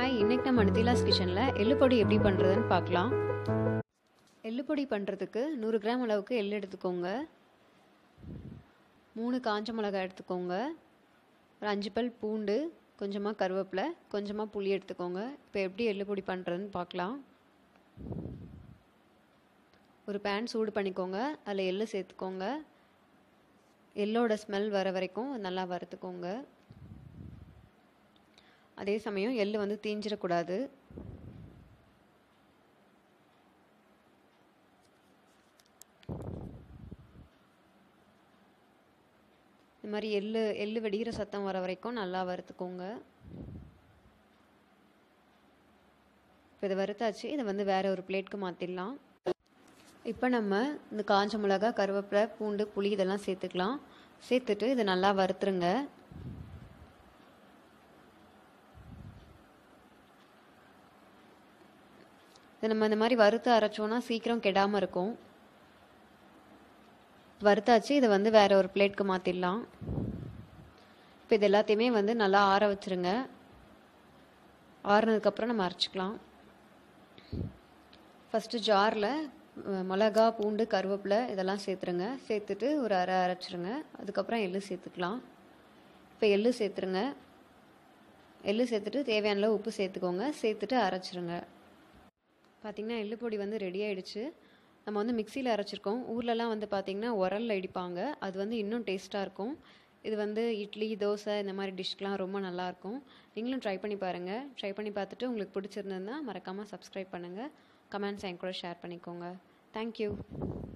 hi இன்னைக்கு நம்ம நிதிலாஸ் கிச்சனில் எள்ளு பொடி எப்படி பண்ணுறதுன்னு பார்க்கலாம் எள்ளு பொடி பண்ணுறதுக்கு நூறு கிராம் அளவுக்கு எள்ளு எடுத்துக்கோங்க மூணு காஞ்ச மிளகாய் எடுத்துக்கோங்க ஒரு அஞ்சு பல் பூண்டு கொஞ்சமாக கருவேப்பிலை கொஞ்சமாக புளி எடுத்துக்கோங்க இப்போ எப்படி எள்ளு பொடி பண்ணுறதுன்னு பார்க்கலாம் ஒரு பேன் சூடு பண்ணிக்கோங்க அதில் எள்ளு சேர்த்துக்கோங்க எள்ளோட ஸ்மெல் வர வரைக்கும் நல்லா வறுத்துக்கோங்க அதே சமயம் எள்ளு வந்து தீஞ்சிடக்கூடாது இந்த மாதிரி எள்ளு எள்ளு வெடிக்கிற சத்தம் வர வரைக்கும் நல்லா வறுத்துக்கோங்க இப்போ இதை வறுத்தாச்சு இதை வந்து வேற ஒரு பிளேட்க்கு மாற்றிடலாம் இப்போ நம்ம இந்த காஞ்ச மிளகா கருவேப்பிலை பூண்டு புளி இதெல்லாம் சேர்த்துக்கலாம் சேர்த்துட்டு இதை நல்லா வறுத்துருங்க இதை நம்ம இந்த மாதிரி வறுத்து அரைச்சோன்னா சீக்கிரம் கெடாமல் இருக்கும் வறுத்தாச்சு இதை வந்து வேற ஒரு பிளேட்க்கு மாற்றிடலாம் இப்போ இது எல்லாத்தையுமே வந்து நல்லா ஆற வச்சுருங்க ஆறுனதுக்கப்புறம் நம்ம அரைச்சிக்கலாம் ஃபஸ்ட்டு ஜாரில் மிளகா பூண்டு கருவேப்பிலை இதெல்லாம் சேர்த்துருங்க சேர்த்துட்டு ஒரு அரை அரைச்சிருங்க அதுக்கப்புறம் எள்ளு சேர்த்துக்கலாம் இப்போ எள்ளு சேர்த்துருங்க எள்ளு சேர்த்துட்டு தேவையான அளவு உப்பு சேர்த்துக்கோங்க சேர்த்துட்டு அரைச்சிருங்க பார்த்திங்கன்னா எள்ளு பொடி வந்து ரெடி ஆகிடுச்சு நம்ம வந்து மிக்சியில் அரைச்சிருக்கோம் ஊர்லலாம் வந்து பார்த்திங்கன்னா உரலில் இடிப்பாங்க அது வந்து இன்னும் டேஸ்ட்டாக இருக்கும் இது வந்து இட்லி தோசை இந்த மாதிரி டிஷ்க்கெலாம் ரொம்ப நல்லாயிருக்கும் நீங்களும் ட்ரை பண்ணி பாருங்கள் ட்ரை பண்ணி பார்த்துட்டு உங்களுக்கு பிடிச்சிருந்ததுன்னா மறக்காமல் சப்ஸ்கிரைப் பண்ணுங்கள் கமெண்ட்ஸ் என் கூட ஷேர் பண்ணிக்கோங்க தேங்க்யூ